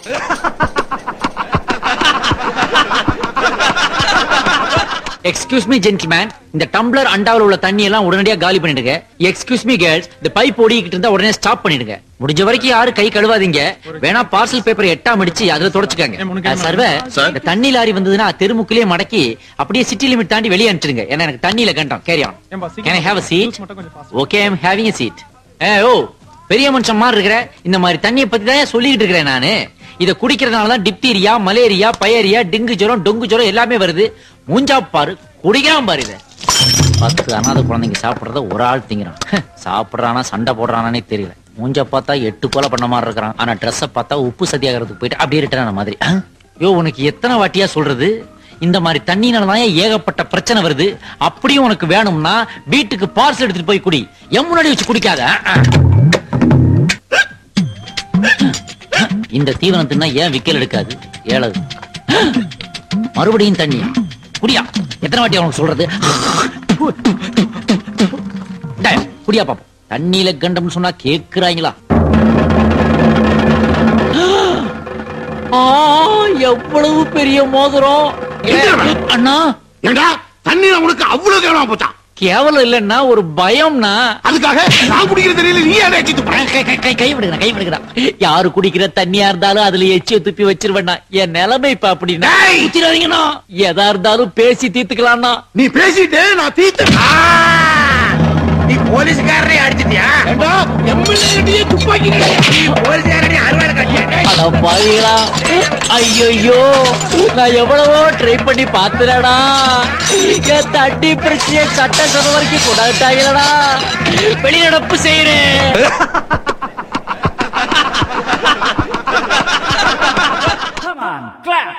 Excuse me gentleman இந்த tumbler அண்டாவில் உள்ள தண்ணி எல்லாம் உடனடியா காலி பண்ணிடுங்க எக்ஸ்கியூஸ் மீ கேர்ள்ஸ் இந்த பைப் ஓடிக்கிட்டு இருந்தா உடனே ஸ்டாப் பண்ணிடுங்க முடிஞ்ச வரைக்கும் யாரும் கை கழுவாதீங்க வேணா பார்சல் பேப்பர் எட்டாம் அடிச்சு அதுல தொடச்சுக்காங்க சர்வ Sir. இந்த தண்ணி லாரி வந்ததுன்னா தெருமுக்கிலே மடக்கி அப்படியே சிட்டி லிமிட் தாண்டி வெளியே அனுப்பிச்சிடுங்க ஏன்னா எனக்கு தண்ணியில கண்டம் carry on can I have a seat okay I am having a seat ஏ ஓ பெரிய மனுஷன் மாதிரி இருக்கிற இந்த மாதிரி தண்ணியை பத்தி தான் சொல்லிக்கிட்டு இருக்கிறேன் நானு இத குடிக்கிறதுனால தான் டிப்தீரியா மலேரியா பயரியா டெங்கு ஜுரம் டொங்கு ஜுரம் எல்லாமே வருது மூஞ்சா பாரு குடிக்கிறான் பாரு இத பத்து அனாத குழந்தைங்க சாப்பிடுறத ஒரு ஆள் திங்கிறான் சாப்பிடுறானா சண்டை போடுறானே தெரியல மூஞ்ச பார்த்தா எட்டு கொலை பண்ண மாதிரி இருக்கிறான் ஆனா ட்ரெஸ்ஸ பார்த்தா உப்பு சத்தியாகிறதுக்கு போயிட்டு அப்படியே ரிட்டர்ன் மாதிரி அஹ்? யோ உனக்கு எத்தனை வாட்டியா சொல்றது இந்த மாதிரி தண்ணினால தான் ஏகப்பட்ட பிரச்சனை வருது அப்படியும் உனக்கு வேணும்னா வீட்டுக்கு பார்சல் எடுத்துட்டு போய் குடி என் முன்னாடி வச்சு குடிக்காத அஹ், அஹ். இந்த தீவனத்துனா ஏன் விக்கல் எடுக்காது ஏழது மறுபடியும் தண்ணி குடியா எத்தனை வாட்டி அவனுக்கு சொல்றது டேய், குடியா பாப்போம் தண்ணியில கண்டம்னு சொன்னா கேக்குறாங்களா ஆ, எவ்வளவு பெரிய மோதிரம் ஏ, அண்ணா ஏண்டா தண்ணீர் உனக்கு அவ்வளவு கேவலமா போச்சான் கேவலம் இல்லன்னா ஒரு பயம்னா அதுக்காக நான் குடிக்கிற தெரியல நீ யாரை அடிச்சு துப்புற? கை கை கை கை விடுங்க கை விடுங்கடா யாரு குடிக்கிற தண்ணியா இருந்தாலும் அதுல எச்சிய துப்பி வச்சிருவேண்ணா என் நிலைமை இப்ப அப்படின்னா டேய்! ஊத்திடாதீங்கண்ணா எதா இருந்தாலும் பேசி தீர்த்துக்கலாம்னா நீ பேசிட்டு நான் தீத்து நீ போலீஸ்காரரை அடிச்சிட்டியா எம்எல்ஏ துப்பாக்கி நீ போலீஸ்காரனை அறுவாள் கட்டியா அட பாவிகளா ஐயோ நான் எவ்வளவோ ட்ரை பண்ணி பாத்துறடா என் தண்ணி பிரச்சனையை சட்டசபை வரைக்கும் கொண்டாட்டாங்களடா வெளிநடப்பு செய்யறேன்